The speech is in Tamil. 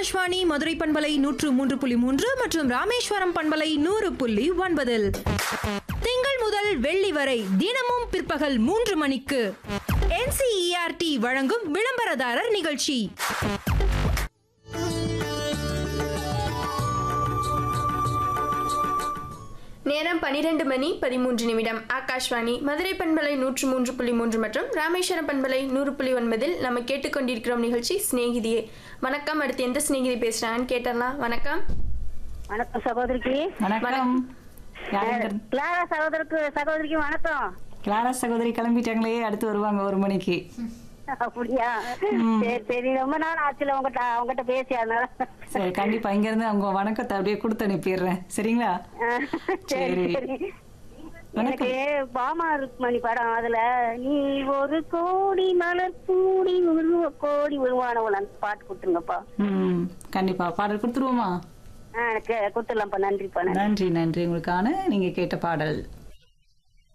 ஆகாஷ்வாணி மதுரை பண்பலை நூற்று மூன்று புள்ளி மூன்று மற்றும் ராமேஸ்வரம் பண்பலை நூறு புள்ளி ஒன்பதில் திங்கள் முதல் வெள்ளி வரை தினமும் பிற்பகல் மூன்று மணிக்கு NCERT வழங்கும் விளம்பரதாரர் நிகழ்ச்சி நேரம் பனிரெண்டு மணி பதிமூன்று நிமிடம் ஆகாஷ்வாணி மதுரை பண்பலை நூற்று மூன்று புள்ளி மூன்று மற்றும் ராமேஸ்வரம் பண்பலை நூறு புள்ளி ஒன்பதில் நம்ம கேட்டுக்கொண்டிருக்கிறோம் நிகழ்ச்சி சிநேகிதியே வணக்கம் அடுத்து எந்த சிநேகிதி பேசுறாங்கன்னு கேட்டலாம் வணக்கம் வணக்கம் சகோதரிக்கு வணக்கம் யாருங்க கிளாரா சகோதரருக்கு சகோதரிக்கு வணக்கம் கிளாரா சகோதரி கிளம்பிட்டாங்களே அடுத்து வருவாங்க ஒரு மணிக்கு அப்படியா சரி சரி ரொம்ப நாள் ஆச்சுல உங்ககிட்ட அவங்ககிட்ட பேசி அதனால சரி கண்டிப்பா இங்க இருந்து அவங்க வணக்கத்தை அப்படியே கொடுத்து அனுப்பிடுறேன் சரிங்களா அஹ், சரி சரி. சரி வணக்கம். எனக்கு பாமா ருக்மணி படம் அதுல நீ ஒரு கோடி மலர் கூடி உருவ கோடி உருவானவள் அந்த பாட்டு கொடுத்துருங்கப்பா ம் கண்டிப்பா பாடல் கொடுத்துருவோமா ஆஹ் எனக்கு கொடுத்துடலாம்ப்பா நன்றிப்பா நன்றி நன்றி நன்றி உங்களுக்கான நீங்க கேட்ட பாடல்